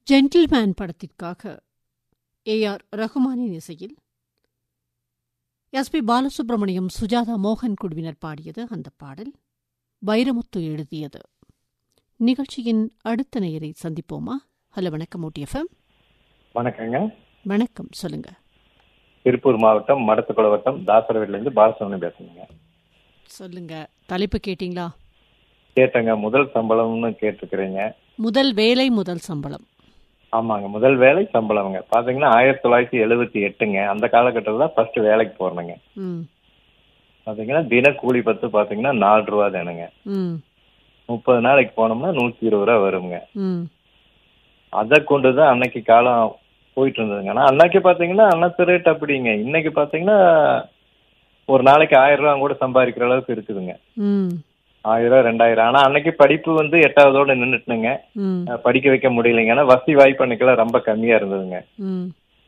Gentleman படத்திற்காக A R ரகுமானின் இசையில் S B Balasubramaniam Sujatha மோகன் குழுவினர் பாடியது அந்த பாடல் வைரமுத்து எழுதியது நிகழ்ச்சியின் அடுத்த நேயரை சந்திப்போமா ஹலோ வணக்கம் ஓடிஎஃப்எம் வணக்கங்க வணக்கம் சொல்லுங்க திருப்பூர் மாவட்டம் மடத்துக்குள வட்டம் தாசரவேட்டிலேருந்து பாலசுப்ரமணியம் பேசுறேங்க சொல்லுங்க தலைப்பு கேட்டிங்களா கேட்டேங்க முதல் சம்பளம்னு கேட்டிருக்கிறீங்க முதல் வேலை முதல் சம்பளம் ஆமாங்க முதல் வேலை சம்பளம்ங்க பாத்தீங்கன்னா ஆயிரத்தி தொள்ளாயிரத்தி எழுபத்தி எட்டுங்க அந்த காலகட்டத்தில் தான் ஃபர்ஸ்ட் வேலைக்கு போறேங்க ம் பாத்தீங்கன்னா தின கூலி பத்து பாத்தீங்கன்னா நாலு ரூபா தானுங்க ம் முப்பது நாளைக்கு போனோம்னா நூத்தி இருபது ரூபா வருங்க ம் அதை கொண்டு தான் அன்னைக்கு காலம் போயிட்டு இருந்ததுங்க ஆனா அன்னைக்கு பாத்தீங்கன்னா அன்னத்து ரேட் அப்படிங்க இன்னைக்கு பாத்தீங்கன்னா ஒரு நாளைக்கு ஆயிரம் ரூபா கூட சம்பாதிக்கிற அளவுக்கு இருக்குதுங்க ம் ஆயிரம் ரெண்டாயிரம் ஆனா அன்னைக்கு படிப்பு வந்து எட்டாவதோட நின்றுட்டுனுங்க ம் அஹ் படிக்க வைக்க முடியலைங்க ஏன்னா வசதி வாய்ப்பு அன்னைக்கெல்லாம் ரொம்ப கம்மியா இருந்ததுங்க ம்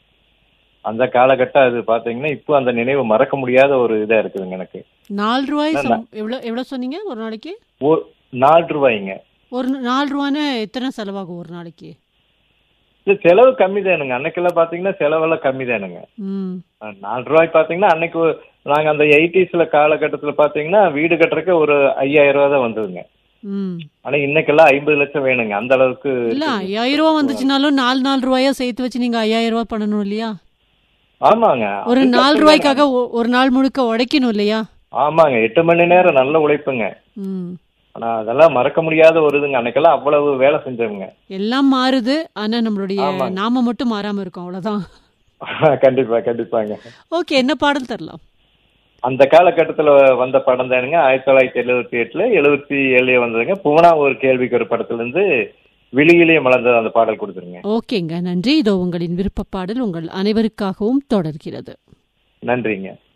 அந்த காலகட்டம் அது பாத்தீங்கன்னா இப்போ அந்த நினைவு மறக்க முடியாத ஒரு இதா இருக்குதுங்க எனக்கு நாலு ரூபாய் இல்ல, சம் எவ்வளோ எவ்வளோ சொன்னீங்க ஒரு நாளைக்கு ஒரு நாலு ரூபாய்ங்க ஒரு ந- நாலு ரூபான்னு எத்தனை செலவாகும் ஒரு நாளைக்கு இது செலவு கம்மி தானுங்க அன்னைக்கெல்லாம் பாத்தீங்கன்னா செலவெல்லாம் கம்மி தானுங்க ம் அஹ் நாலு ரூபாய் பாத்தீங்கன்னா அன்னைக்கு ஒரு- நாங்க அந்த எயிட்டிஸ்ல காலகட்டத்துல பாத்தீங்கன்னா வீடு கட்டுறதுக்கு ஒரு ஐயாயிரம் ரூபாய் தான் வந்ததுங்க ம் ஆனா இன்னைக்கெல்லாம் ஐம்பது லட்சம் வேணுங்க அந்த அளவுக்கு இல்ல இருக்குங்க. ஐயாயிரம் ரூபா வந்துச்சுனாலும் நாலு நாலு ரூபாயா சேர்த்து வச்சு நீங்க ஐயாயிரம் ரூபாய் பண்ணணும் இல்லையா ஆமாங்க ஒரு அது நாலு தப்பு ரூபாய்க்காக ஒ- ஒரு நாள் முழுக்க உடைக்கணும் இல்லையா ஆமாங்க எட்டு மணி நேரம் நல்ல உழைப்புங்க ம் ஆனா அதெல்லாம் மறக்க முடியாத ஒரு இதுங்க அன்னைக்கெல்லாம் அவ்வளவு வேலை செஞ்சவங்க எல்லாம் மாறுது ஆனா நம்மளுடைய ஆமாங்க. நாம மட்டும் மாறாம இருக்கோம் அவ்வளவுதான் கண்டிப்பா கண்டிப்பாங்க ஓகே என்ன பாடல் தரலாம் அந்த காலகட்டத்துல வந்த படம் தானுங்க ஆயிரத்தி தொள்ளாயிரத்தி எழுபத்தி எட்டுல எழுபத்தி ஏழுலயே வந்ததுங்க பூனா ஒரு கேள்விக்கு ஒரு படத்துல இருந்து விழியிலேயே மலர்ந்தது அந்த பாடல் கொடுத்துருங்க ஓகேங்க நன்றி இதோ உங்களின் விருப்ப பாடல் உங்கள் அனைவருக்காகவும் தொடர்கிறது நன்றிங்க